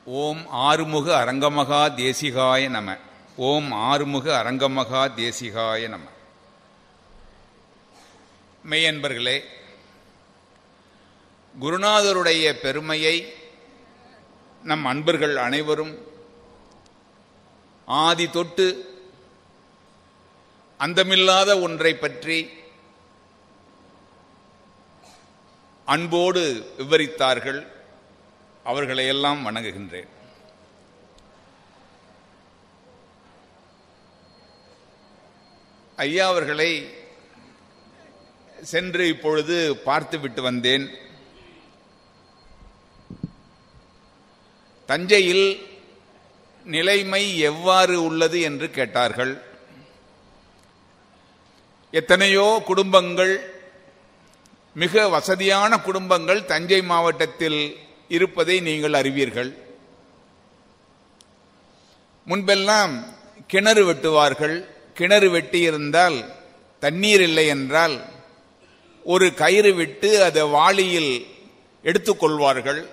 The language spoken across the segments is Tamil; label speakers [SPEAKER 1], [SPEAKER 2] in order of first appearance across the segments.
[SPEAKER 1] ஓம் ஆறுமுக அரங்கமகா தேசிகாய நம ஓம் ஆறுமுக அரங்கமகா தேசிகாய நம மெய்யன்பர்களே குருநாதருடைய பெருமையை நம் அன்பர்கள் அனைவரும் ஆதி தொட்டு அந்தமில்லாத ஒன்றை பற்றி அன்போடு விவரித்தார்கள் அவர்களையெல்லாம் வணங்குகின்றேன் ஐயா அவர்களை சென்று இப்பொழுது பார்த்துவிட்டு வந்தேன் தஞ்சையில் நிலைமை எவ்வாறு உள்ளது என்று கேட்டார்கள் எத்தனையோ குடும்பங்கள் மிக வசதியான குடும்பங்கள் தஞ்சை மாவட்டத்தில் இருப்பதை நீங்கள் அறிவீர்கள் முன்பெல்லாம் கிணறு வெட்டுவார்கள் கிணறு வெட்டியிருந்தால் தண்ணீர் இல்லை என்றால் ஒரு கயிறு விட்டு அதை வாளியில் எடுத்துக்கொள்வார்கள்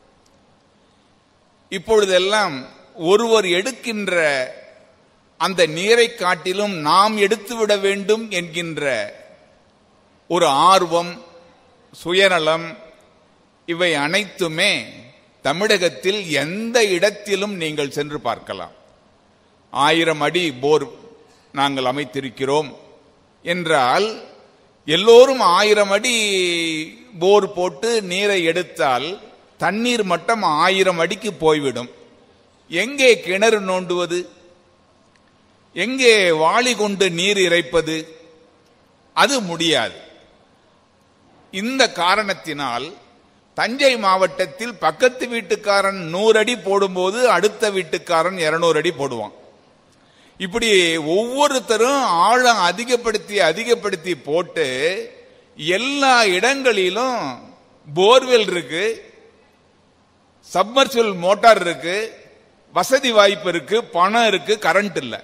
[SPEAKER 1] இப்பொழுதெல்லாம் ஒருவர் எடுக்கின்ற அந்த நீரை காட்டிலும் நாம் எடுத்துவிட வேண்டும் என்கின்ற ஒரு ஆர்வம் சுயநலம் இவை அனைத்துமே தமிழகத்தில் எந்த இடத்திலும் நீங்கள் சென்று பார்க்கலாம் ஆயிரம் அடி போர் நாங்கள் அமைத்திருக்கிறோம் என்றால் எல்லோரும் ஆயிரம் அடி போர் போட்டு நீரை எடுத்தால் தண்ணீர் மட்டம் ஆயிரம் அடிக்கு போய்விடும் எங்கே கிணறு நோண்டுவது எங்கே வாளி கொண்டு நீர் இறைப்பது அது முடியாது இந்த காரணத்தினால் தஞ்சை மாவட்டத்தில் பக்கத்து வீட்டுக்காரன் நூறு அடி போடும்போது அடுத்த வீட்டுக்காரன் இருநூறு அடி போடுவான் இப்படி ஒவ்வொருத்தரும் ஆழம் அதிகப்படுத்தி அதிகப்படுத்தி போட்டு எல்லா இடங்களிலும் போர்வெல் இருக்கு சப்மர்சிவல் மோட்டார் இருக்கு வசதி வாய்ப்பு இருக்கு பணம் இருக்கு கரண்ட் இல்லை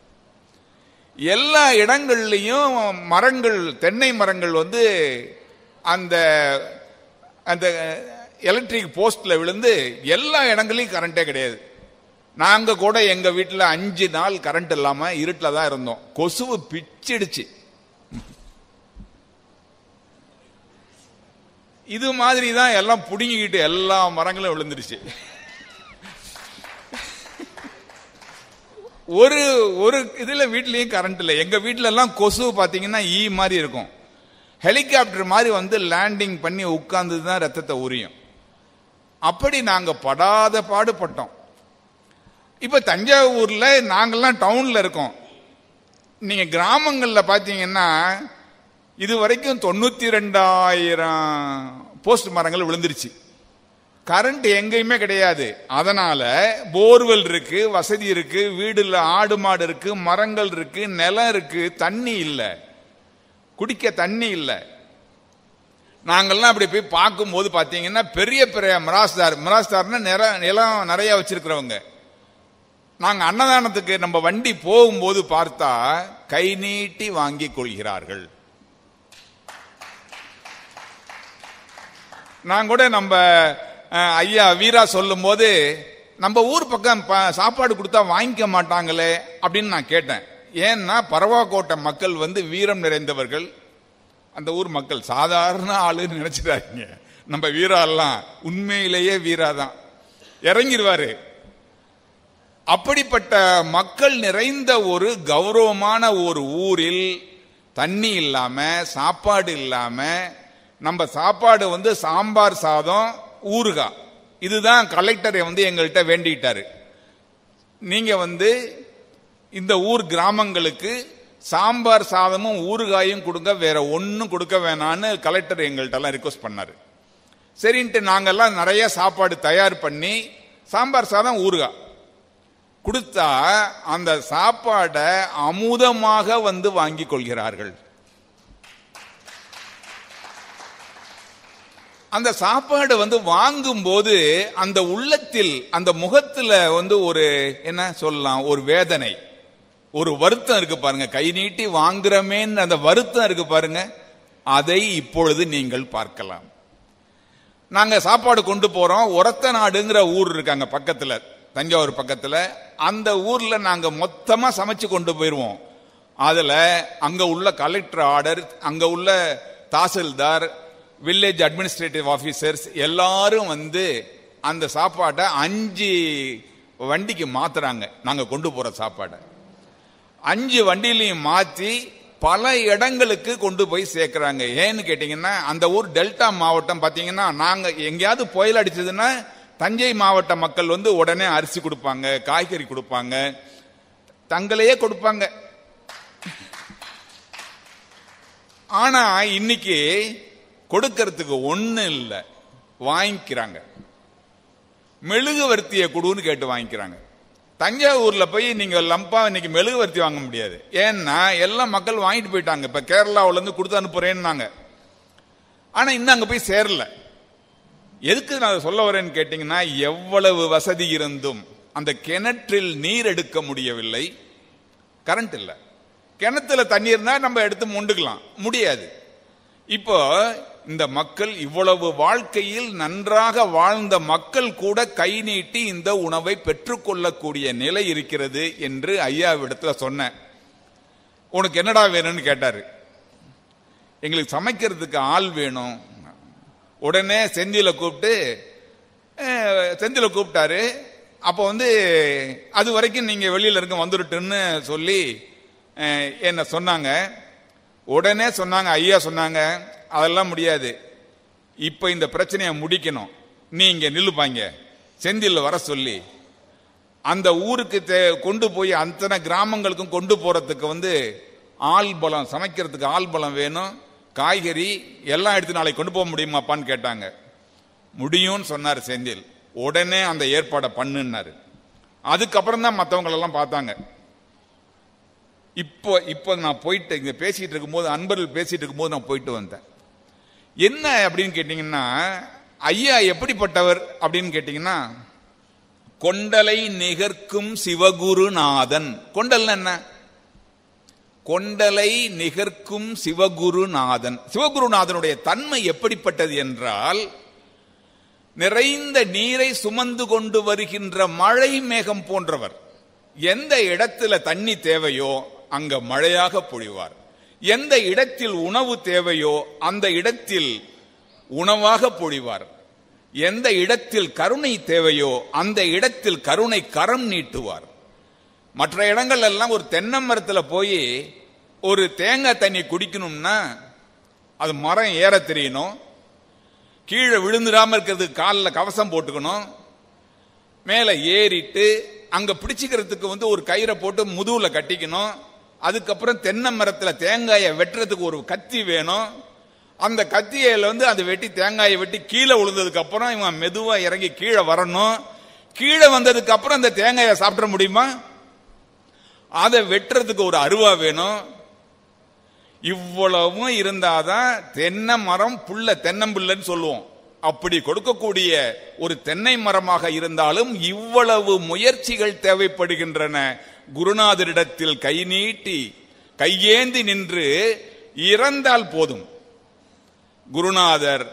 [SPEAKER 1] எல்லா இடங்கள்லையும் மரங்கள் தென்னை மரங்கள் வந்து அந்த அந்த எலக்ட்ரிக் போஸ்ட்ல விழுந்து எல்லா இடங்களையும் கரண்டே கிடையாது நாங்க கூட எங்க வீட்டில் அஞ்சு நாள் கரண்ட் இல்லாம இருட்டில் தான் இருந்தோம் கொசுவு பிச்சிடுச்சு இது மாதிரி தான் எல்லாம் புடுங்கிக்கிட்டு எல்லா மரங்களும் விழுந்துருச்சு ஒரு ஒரு இதுல வீட்லயும் கரண்ட் இல்லை எங்க வீட்ல எல்லாம் கொசு பாத்தீங்கன்னா ஈ மாதிரி இருக்கும் ஹெலிகாப்டர் மாதிரி வந்து லேண்டிங் பண்ணி உட்கார்ந்து தான் ரத்தத்தை உரியும் அப்படி நாங்க படாத பாடுபட்டோம் இப்ப தஞ்சாவூர்ல நாங்கெல்லாம் டவுன்ல இருக்கோம் நீங்க கிராமங்கள்ல பாத்தீங்கன்னா இது வரைக்கும் தொண்ணூத்தி ரெண்டாயிரம் போஸ்ட் மரங்கள் விழுந்துருச்சு கரண்ட் எங்கேயுமே கிடையாது அதனால போர்வெல் இருக்கு வசதி இருக்கு வீடுல ஆடு மாடு இருக்கு மரங்கள் இருக்கு நிலம் இருக்கு தண்ணி இல்லை குடிக்க தண்ணி இல்லை நாங்கள்லாம் அப்படி போய் பார்க்கும்போது பார்த்தீங்கன்னா பெரிய பெரிய மிராஸ்தார் மிராஸ்தார்னா நிற நிலம் நிறைய வச்சிருக்கிறவங்க நாங்கள் அன்னதானத்துக்கு நம்ம வண்டி போகும்போது பார்த்தா கை நீட்டி வாங்கி கொள்கிறார்கள் நான் கூட நம்ம ஐயா வீரா சொல்லும் போது நம்ம ஊர் பக்கம் சாப்பாடு கொடுத்தா வாங்கிக்க மாட்டாங்களே அப்படின்னு நான் கேட்டேன் ஏன்னா பரவாக்கோட்டை மக்கள் வந்து வீரம் நிறைந்தவர்கள் அந்த ஊர் மக்கள் சாதாரண ஆளுன்னு நினைச்சிட்டாங்க நம்ம வீரா எல்லாம் உண்மையிலேயே வீரா தான் இறங்கிடுவாரு அப்படிப்பட்ட மக்கள் நிறைந்த ஒரு கௌரவமான ஒரு ஊரில் தண்ணி இல்லாம சாப்பாடு இல்லாம நம்ம சாப்பாடு வந்து சாம்பார் சாதம் ஊறுகாய் இதுதான் கலெக்டர் வந்து எங்கள்கிட்ட வேண்டிட்டாரு நீங்க வந்து இந்த ஊர் கிராமங்களுக்கு சாம்பார் சாதமும் ஊறுகாயும் கொடுங்க வேற ஒன்றும் கொடுக்க வேணான்னு கலெக்டர் எங்கள்கிட்ட எல்லாம் ரிக்வஸ்ட் பண்ணாரு சரின்ட்டு நாங்கெல்லாம் நிறைய சாப்பாடு தயார் பண்ணி சாம்பார் சாதம் ஊறுகாய் கொடுத்தா அந்த சாப்பாடை அமுதமாக வந்து வாங்கி கொள்கிறார்கள் அந்த சாப்பாடு வந்து வாங்கும் போது அந்த உள்ளத்தில் அந்த முகத்துல வந்து ஒரு என்ன சொல்லலாம் ஒரு வேதனை ஒரு வருத்தம் இருக்கு பாருங்க கை நீட்டி வாங்குறமேன்னு அந்த வருத்தம் இருக்கு பாருங்க அதை இப்பொழுது நீங்கள் பார்க்கலாம் நாங்க சாப்பாடு கொண்டு போறோம் ஒரத்த நாடுங்கிற ஊர் இருக்காங்க பக்கத்துல தஞ்சாவூர் பக்கத்துல அந்த ஊர்ல நாங்க மொத்தமா சமைச்சு கொண்டு போயிருவோம் அதுல அங்க உள்ள கலெக்டர் ஆர்டர் அங்க உள்ள தாசில்தார் வில்லேஜ் அட்மினிஸ்ட்ரேட்டிவ் ஆபீசர்ஸ் எல்லாரும் வந்து அந்த சாப்பாட்டை அஞ்சு வண்டிக்கு மாத்துறாங்க நாங்க கொண்டு போற சாப்பாடை அஞ்சு வண்டியிலையும் மாத்தி பல இடங்களுக்கு கொண்டு போய் சேர்க்கிறாங்க ஏன்னு கேட்டீங்கன்னா அந்த ஊர் டெல்டா மாவட்டம் பாத்தீங்கன்னா நாங்க எங்கேயாவது புயல் அடிச்சதுன்னா தஞ்சை மாவட்ட மக்கள் வந்து உடனே அரிசி கொடுப்பாங்க காய்கறி கொடுப்பாங்க தங்களையே கொடுப்பாங்க ஆனா இன்னைக்கு கொடுக்கறதுக்கு ஒண்ணு இல்லை வாங்கிக்கிறாங்க மெழுகுவர்த்தியை கொடுன்னு கேட்டு வாங்கிக்கிறாங்க தஞ்சாவூர்ல போய் நீங்க லம்பா இன்னைக்கு மெழுகுவர்த்தி வாங்க முடியாது ஏன்னா எல்லாம் மக்கள் வாங்கிட்டு போயிட்டாங்க இப்ப கேரளாவுல இருந்து கொடுத்து அனுப்புறேன்னாங்க ஆனா இன்னும் அங்க போய் சேரல எதுக்கு நான் சொல்ல வரேன்னு கேட்டீங்கன்னா எவ்வளவு வசதி இருந்தும் அந்த கிணற்றில் நீர் எடுக்க முடியவில்லை கரண்ட் இல்லை கிணத்துல தண்ணி இருந்தா நம்ம எடுத்து மொண்டுக்கலாம் முடியாது இப்போ இந்த மக்கள் இவ்வளவு வாழ்க்கையில் நன்றாக வாழ்ந்த மக்கள் கூட கை நீட்டி இந்த உணவை பெற்றுக்கொள்ளக்கூடிய நிலை இருக்கிறது என்று ஐயாவிடத்துல சொன்னேன் உனக்கு என்னடா வேணும்னு கேட்டாரு எங்களுக்கு சமைக்கிறதுக்கு ஆள் வேணும் உடனே செந்தில கூப்பிட்டு அஹ், செந்தில கூப்பிட்டாரு அப்போ வந்து அது வரைக்கும் நீங்க வெளியில இருக்க வந்துருட்டுன்னு சொல்லி அஹ், என்ன சொன்னாங்க உடனே சொன்னாங்க ஐயா சொன்னாங்க அதெல்லாம் முடியாது இப்ப இந்த பிரச்சனையை முடிக்கணும் நீ இங்க நில்லுப்பாங்க செந்தில் வர சொல்லி அந்த ஊருக்கு தே- கொண்டு போய் அத்தனை கிராமங்களுக்கும் கொண்டு போறதுக்கு வந்து ஆள் பலம் சமைக்கிறதுக்கு ஆள் பலம் வேணும் காய்கறி எல்லாம் எடுத்து நாளைக்கு கொண்டு போக முடியுமாப்பான்னு கேட்டாங்க முடியும்னு சொன்னார் செந்தில் உடனே அந்த ஏற்பாடை பண்ணுன்னாரு அதுக்கப்புறம் தான் மற்றவங்களெல்லாம் பார்த்தாங்க இப்போ இப்போ நான் போயிட்டு இங்க பேசிட்டு இருக்கும்போது அன்பர்கள் பேசிட்டு இருக்கும்போது நான் போயிட்டு வந்தேன் என்ன அப்படின்னு கேட்டீங்கன்னா ஐயா எப்படிப்பட்டவர் அப்படின்னு கேட்டீங்கன்னா கொண்டலை நிகர்க்கும் சிவகுருநாதன் கொண்டல்னா என்ன கொண்டலை நிகர்க்கும் சிவகுருநாதன் சிவகுருநாதனுடைய தன்மை எப்படிப்பட்டது என்றால் நிறைந்த நீரை சுமந்து கொண்டு வருகின்ற மழை மேகம் போன்றவர் எந்த இடத்துல தண்ணி தேவையோ அங்க மழையாக பொழிவார் எந்த இடத்தில் உணவு தேவையோ அந்த இடத்தில் உணவாக பொழிவார் எந்த இடத்தில் கருணை தேவையோ அந்த இடத்தில் கருணை கரம் நீட்டுவார் மற்ற இடங்கள் எல்லாம் ஒரு தென்னை மரத்துல போய் ஒரு தேங்காய் தண்ணி குடிக்கணும்னா அது மரம் ஏற தெரியணும் கீழே விழுந்துடாம இருக்கிறதுக்கு காலில் கவசம் போட்டுக்கணும் மேலே ஏறிட்டு அங்க பிடிச்சிக்கிறதுக்கு வந்து ஒரு கயிறை போட்டு முதுகுல கட்டிக்கணும் அதுக்கப்புறம் தென்னை மரத்துல தேங்காயை வெட்டுறதுக்கு ஒரு கத்தி வேணும் அந்த கத்தியில வந்து அதை வெட்டி தேங்காயை வெட்டி கீழே விழுந்ததுக்கு அப்புறம் இவன் மெதுவா இறங்கி கீழே வரணும் கீழே வந்ததுக்கு அப்புறம் அந்த தேங்காயை சாப்பிட முடியுமா அதை வெட்டுறதுக்கு ஒரு அருவா வேணும் இவ்வளவும் இருந்தாதான் தென்னை மரம் புல்ல தென்னம்பிள்ளைன்னு சொல்லுவோம் அப்படி கொடுக்கக்கூடிய ஒரு தென்னை மரமாக இருந்தாலும் இவ்வளவு முயற்சிகள் தேவைப்படுகின்றன குருநாதரிடத்தில் கை நீட்டி கையேந்தி நின்று இறந்தால் போதும் குருநாதர்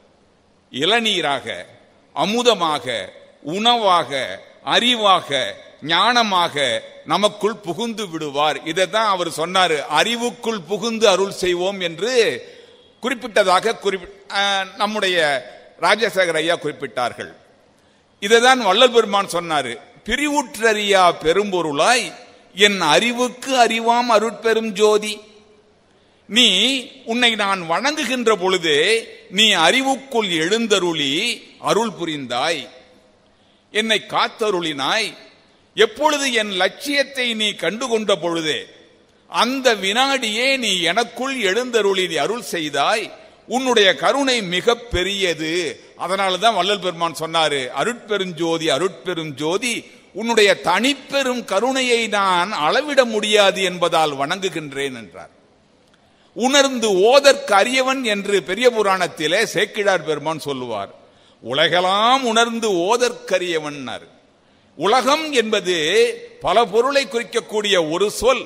[SPEAKER 1] இளநீராக அமுதமாக உணவாக அறிவாக ஞானமாக நமக்குள் புகுந்து விடுவார் இதைத்தான் அவர் சொன்னாரு அறிவுக்குள் புகுந்து அருள் செய்வோம் என்று குறிப்பிட்டதாக குறிப்பி அஹ், நம்முடைய ராஜசேகர் ஐயா குறிப்பிட்டார்கள் இதைதான் வள்ளல் பெருமான் சொன்னாரு பிரிவுற்றறியா பெரும்பொருளாய் என் அறிவுக்கு அறிவாம் அருட்பெரும் ஜோதி நீ உன்னை நான் வணங்குகின்ற பொழுது நீ அறிவுக்குள் எழுந்தருளி அருள் புரிந்தாய் என்னை காத்தருளினாய் எப்பொழுது என் லட்சியத்தை நீ கண்டுகொண்ட பொழுதே அந்த வினாடியே நீ எனக்குள் எழுந்தருளி நீ அருள் செய்தாய் உன்னுடைய கருணை மிக பெரியது அதனால தான் வள்ளல் பெருமான் சொன்னாரு அருட்பெருஞ்சோதி அருட்பெருஞ்சோதி உன்னுடைய தனிப்பெரும் கருணையை நான் அளவிட முடியாது என்பதால் வணங்குகின்றேன் என்றார் உணர்ந்து ஓதற்கு அரியவன் என்று பெரிய புராணத்திலே சேக்கிழார் பெருமான் சொல்லுவார் உலகெல்லாம் உணர்ந்து ஓதற்கரியவன் உலகம் என்பது பல பொருளை குறிக்கக்கூடிய ஒரு சொல்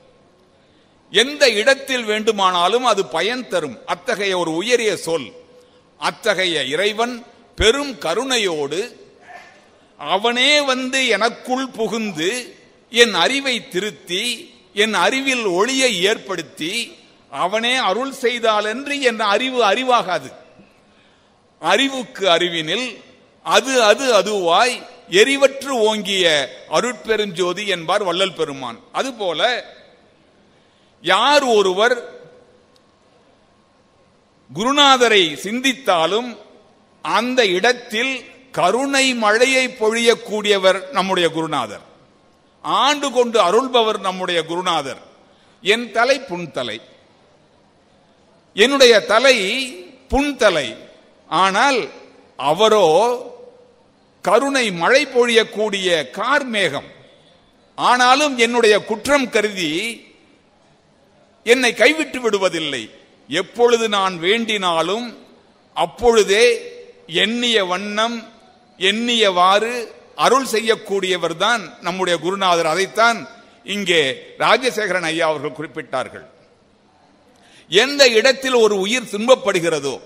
[SPEAKER 1] எந்த இடத்தில் வேண்டுமானாலும் அது பயன் தரும் அத்தகைய ஒரு உயரிய சொல் அத்தகைய இறைவன் பெரும் கருணையோடு அவனே வந்து எனக்குள் புகுந்து என் அறிவை திருத்தி என் அறிவில் ஒளியை ஏற்படுத்தி அவனே அருள் செய்தால் என்று என் அறிவு அறிவாகாது அறிவுக்கு அறிவினில் அது அது அதுவாய் எரிவற்று ஓங்கிய அருட்பெருஞ்சோதி என்பார் வள்ளல் பெருமான் அதுபோல யார் ஒருவர் குருநாதரை சிந்தித்தாலும் அந்த இடத்தில் கருணை மழையை பொழியக்கூடியவர் நம்முடைய குருநாதர் ஆண்டு கொண்டு அருள்பவர் நம்முடைய குருநாதர் என் தலை புன்தலை என்னுடைய தலை புன்தலை ஆனால் அவரோ கருணை மழை பொழியக்கூடிய கார்மேகம் ஆனாலும் என்னுடைய குற்றம் கருதி என்னை கைவிட்டு விடுவதில்லை எப்பொழுது நான் வேண்டினாலும் அப்பொழுதே எண்ணிய வண்ணம் எண்ணியவாறு அருள் செய்யக்கூடியவர் தான் நம்முடைய குருநாதர் அதைத்தான் இங்கே ராஜசேகரன் ஐயா அவர்கள் குறிப்பிட்டார்கள் எந்த இடத்தில் ஒரு உயிர் துன்பப்படுகிறதோ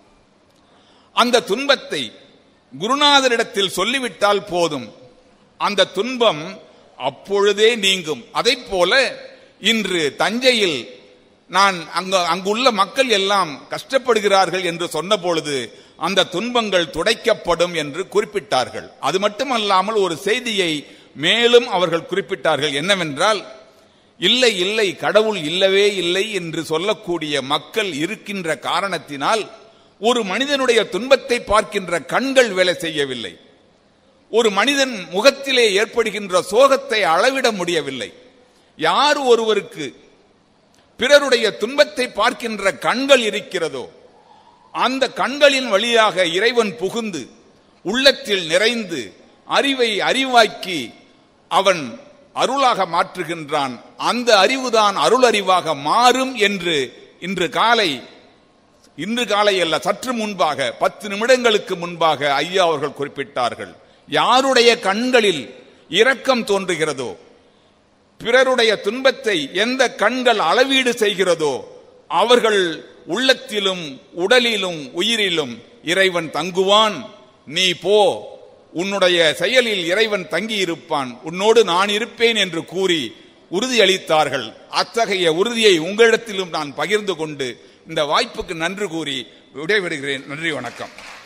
[SPEAKER 1] அந்த துன்பத்தை குருநாதரிடத்தில் சொல்லிவிட்டால் போதும் அந்த துன்பம் அப்பொழுதே நீங்கும் அதை போல இன்று தஞ்சையில் நான் அங்க அங்குள்ள மக்கள் எல்லாம் கஷ்டப்படுகிறார்கள் என்று சொன்ன பொழுது அந்த துன்பங்கள் துடைக்கப்படும் என்று குறிப்பிட்டார்கள் அது மட்டுமல்லாமல் ஒரு செய்தியை மேலும் அவர்கள் குறிப்பிட்டார்கள் என்னவென்றால் இல்லை இல்லை கடவுள் இல்லவே இல்லை என்று சொல்லக்கூடிய மக்கள் இருக்கின்ற காரணத்தினால் ஒரு மனிதனுடைய துன்பத்தை பார்க்கின்ற கண்கள் வேலை செய்யவில்லை ஒரு மனிதன் முகத்திலே ஏற்படுகின்ற சோகத்தை அளவிட முடியவில்லை யார் ஒருவருக்கு பிறருடைய துன்பத்தை பார்க்கின்ற கண்கள் இருக்கிறதோ அந்த கண்களின் வழியாக இறைவன் புகுந்து உள்ளத்தில் நிறைந்து அறிவை அறிவாக்கி அவன் அருளாக மாற்றுகின்றான் அந்த அறிவுதான் அருள் அறிவாக மாறும் என்று இன்று காலை இன்று காலை அல்ல சற்று முன்பாக பத்து நிமிடங்களுக்கு முன்பாக ஐயா அவர்கள் குறிப்பிட்டார்கள் யாருடைய கண்களில் இரக்கம் தோன்றுகிறதோ பிறருடைய துன்பத்தை எந்த கண்கள் அளவீடு செய்கிறதோ அவர்கள் உள்ளத்திலும் உடலிலும் உயிரிலும் இறைவன் தங்குவான் நீ போ உன்னுடைய செயலில் இறைவன் தங்கியிருப்பான் உன்னோடு நான் இருப்பேன் என்று கூறி உறுதியளித்தார்கள் அத்தகைய உறுதியை உங்களிடத்திலும் நான் பகிர்ந்து கொண்டு இந்த வாய்ப்புக்கு நன்றி கூறி விடைபெறுகிறேன் நன்றி வணக்கம்